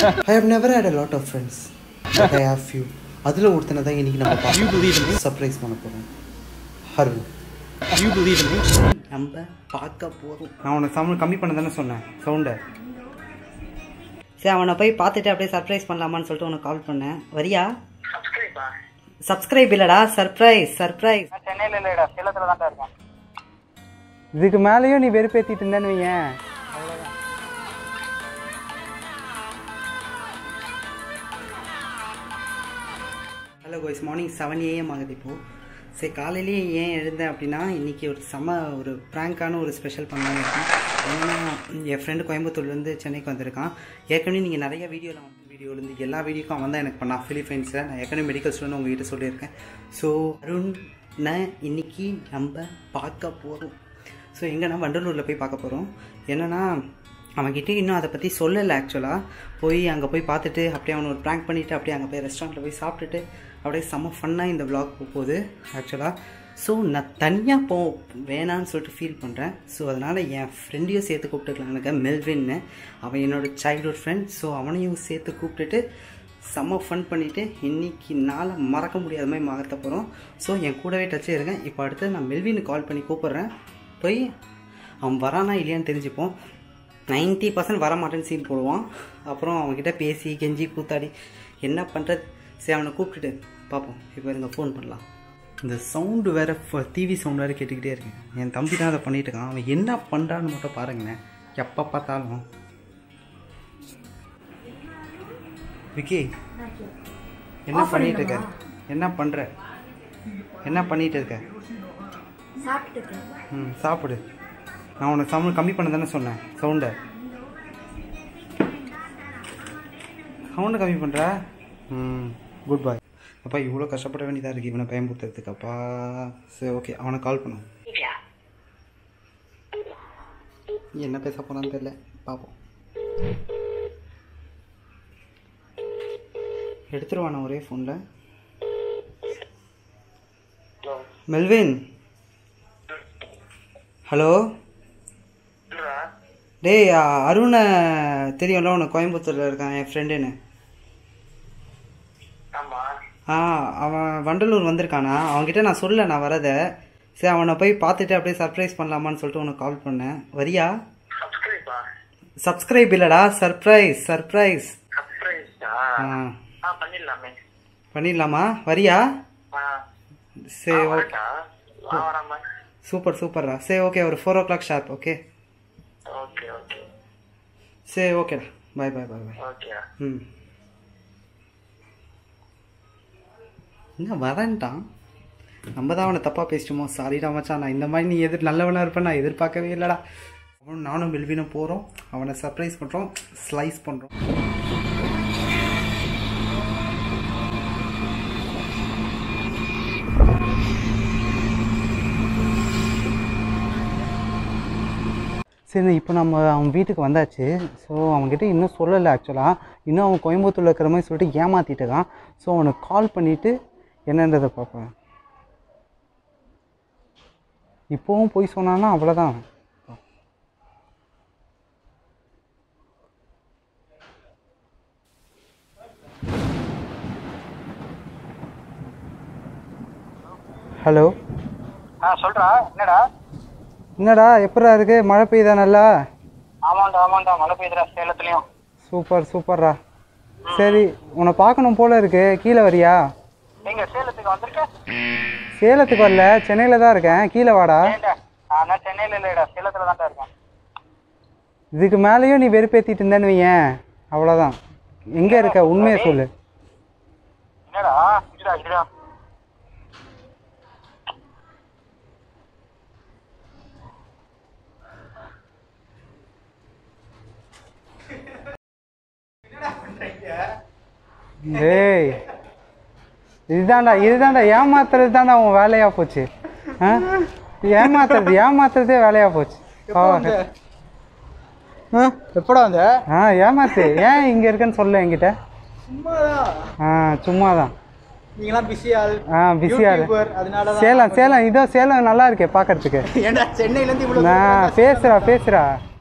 I have never had a lot of friends but I have few அதில் ஒருத்தனை தான் இன்னைக்கு நம்ம பார்க்க சர்ப்ரைஸ் பண்ண போகிறோம் அருண் நம்ம பார்க்க போகிறோம் நான் உனக்கு சவுண்ட் கம்மி பண்ண தானே சொன்னேன் சவுண்டை சரி அவனை போய் பார்த்துட்டு அப்படியே சர்ப்ரைஸ் பண்ணலாமான்னு சொல்லிட்டு உனக்கு கால் பண்ணேன் வரியா சப்ஸ்கிரைப் இல்லடா சர்ப்ரைஸ் சர்ப்ரைஸ் சென்னையில் இல்லைடா சேலத்தில் தான்டா இருக்கேன் இதுக்கு மேலேயும் நீ வெறுப்பேற்றிட்டு இருந்தேன்னு வையேன் hello guys morning seven AM ஆகுது இப்போது சரி காலையிலேயே ஏன் எழுந்தேன் அப்படின்னா இன்றைக்கி ஒரு செம்ம ஒரு ப்ராங்கான ஒரு ஸ்பெஷல் பண்ணலான்னு இருக்கேன் ஏன்னா என் ஃப்ரெண்டு கோயம்புத்தூர்லேருந்து சென்னைக்கு வந்திருக்கான் ஏற்கனவே நீங்கள் நிறைய வீடியோவில் வந்து வீடியோலேருந்து எல்லா வீடியோக்கும் அவன் தான் எனக்கு பண்ணான் ஃபிலிப்பைன்ஸில் நான் ஏற்கனவே மெடிக்கல் ஸ்டூடெண்ட் உங்ககிட்ட சொல்லியிருக்கேன் ஸோ அருண் இன்னைக்கு நம்ம பார்க்க போகிறோம் ஸோ எங்கன்னா வண்டலூரில் போய் பார்க்க போகிறோம் என்னென்னா அவன்கிட்ட இன்னும் அதை பற்றி சொல்லலை ஆக்சுவலாக போய் அங்கே போய் பார்த்துட்டு அப்படியே அவனை ஒரு ப்ராங்க் பண்ணிவிட்டு அப்படியே அங்கே போய் ரெஸ்டாரண்ட்டில் போய் சாப்பிட்டுட்டு அப்படியே செம்ம ஃபன்னாக இந்த vlog போக போகுது ஆக்சுவலாக ஸோ நான் தனியாக போ வேணான்னு சொல்லிட்டு ஃபீல் பண்ணுறேன் ஸோ அதனால் என் ஃப்ரெண்டையும் சேர்த்து கூப்பிட்டுக்கலாம் எனக்கு மெல்வின்னு அவன் என்னோட சைல்ட்ஹுட் ஃப்ரெண்ட் ஸோ அவனையும் சேர்த்து கூப்பிட்டுட்டு செம்ம ஃபன் பண்ணிவிட்டு இன்னைக்கு நாளை மறக்க முடியாத மாதிரி மாற்ற போகிறோம் ஸோ என் கூடவே டச்சே இருக்கேன் இப்போ அடுத்து நான் மெல்வின்னு கால் பண்ணி கூப்பிட்றேன் போய் அவன் வரானா இல்லையான்னு தெரிஞ்சுப்போம் நைன்ட்டி பர்சன்ட் வரமாட்டேன்னு சீன் போடுவான் அப்புறம் அவன்கிட்ட பேசி கெஞ்சி கூத்தாடி என்ன பண்ணுறது சரி அவனை கூப்பிட்டுட்டு பார்ப்போம் இப்போ இருங்க ஃபோன் பண்ணலாம் இந்த சவுண்டு வேற டிவி சவுண்ட் வேறு கேட்டுக்கிட்டே இருக்கேன் என் தம்பி தான் அதை பண்ணிட்டு இருக்கான் அவன் என்ன பண்ணுறான்னு மட்டும் பாருங்களேன் எப்போ பார்த்தாலும் விக்கி என்ன பண்ணிட்டு இருக்க என்ன பண்ணுற என்ன பண்ணிட்டு இருக்க ம் சாப்பிடு நான் உனக்கு சவுண்ட் கம்மி பண்ண தானே சொன்னேன் சவுண்டை சவுண்டை கம்மி பண்ணுற ம் குட் பாய் அப்பா இவ்வளோ கஷ்டப்பட வேண்டியதாக இருக்குது இவனை பயன்படுத்துறதுக்கு அப்பா சரி ஓகே அவனை கால் பண்ணும் என்ன பேச போனான்னு தெரியல பார்ப்போம் எடுத்துருவானா ஒரே ஃபோனில் மெல்வின் ஹலோ டேய் அ, அருணை தெரியும்ல உனக்கு கோயம்புத்தூரில் இருக்கான் என் ஃப்ரெண்டுன்னு ஆமாம் ஆ அவன் வண்டலூர் வந்திருக்கானா அவன்கிட்ட நான் சொல்ல நான் வரதை சரி அவனை போய் பார்த்துட்டு அப்படியே சர்ப்ரைஸ் பண்ணலாமான்னு சொல்லிட்டு உனக்கு கால் பண்ணேன் வரியா சப்ஸ்கிரைபா சப்ஸ்கிரைப் இல்லடா சர்ப்ரைஸ் சர்ப்ரைஸ் சர்ப்ரைஸா ஆ ஆ பண்ணிடலாமே பண்ணிடலாமா வரியா ஆ சரி ஓகே வரட்டா வா வராம சூப்பர் சூப்பர்ரா சரி ஓகே ஒரு four o'clock sharp okay okay okay சரி ஓகேடா பாய் பாய் பாய் பாய் ஓகே ம் என்ன வரேன்ட்டான் நம்ம தான் அவனை தப்பாக பேசிட்டோமோ சாரிடா மச்சான் நான் இந்த மாதிரி நீ எதிர் நல்லவனாக இருப்பேன் நான் எதிர்பார்க்கவே இல்லைடா அவனும் நானும் மெல்வினும் போகிறோம் அவனை சர்ப்ரைஸ் பண்ணுறோம் ஸ்லைஸ் பண்ணுறோம் சரி இப்போ நம்ம அவன் வீட்டுக்கு வந்தாச்சு ஸோ அவன்கிட்ட இன்னும் சொல்லலை ஆக்சுவலாக இன்னும் அவன் கோயம்புத்தூரில் இருக்கிற மாதிரி சொல்லிட்டு ஏமாற்றிட்டு இருக்கான் ஸோ அவனுக்கு கால் பண்ணிவிட்டு என்னன்றதை பார்ப்பேன் இப்போவும் போய் சொன்னான்னா அவ்வளோதான் ஹலோ ஆ சொல்றா என்னடா என்னடா எப்படா இருக்கு மழை பெய்யுதா நல்லா ஆமாண்டா ஆமாண்டா மழை பெய்யுதுடா சேலத்துலயும் சூப்பர் சூப்பர்ரா சரி உன்னை பார்க்கணும் போல இருக்கு கீழே வரியா எங்க சேலத்துக்கு வந்திருக்க சேலத்துக்கு வரல சென்னையில் தான் இருக்கேன் கீழே வாடா ஏன்டா நான் சென்னையில் இல்லைடா சேலத்தில் தான்டா இருக்கேன் இதுக்கு மேலேயும் நீ வெறுப்பேற்றிட்டு இருந்தேன்னு வையேன் அவ்வளோதான் எங்கே இருக்க உண்மையை சொல்லு என்னடா இருடா இருடா டேய் இதுதான்டா இதுதான்டா ஏமாத்துறது தான்டா உன் வேலையாக போச்சு ஆ ஏமாத்துறது ஏமாத்துறதே வேலையாக போச்சு ஆ எப்படா வந்த ஆ ஏமாத்து ஏன் இங்கே இருக்கேன்னு சொல்ல என்கிட்ட சும்மாதான் ஆ சும்மா தான் நீங்களாம் பிஸியா ஆ பிஸியாக இரு அதனால சேலம் சேலம் இதோ சேலம் நல்லா இருக்கே பார்க்கறதுக்கு ஏன்டா சென்னையில இருந்து இவ்வளவு நான் பேசுறா பேசுறா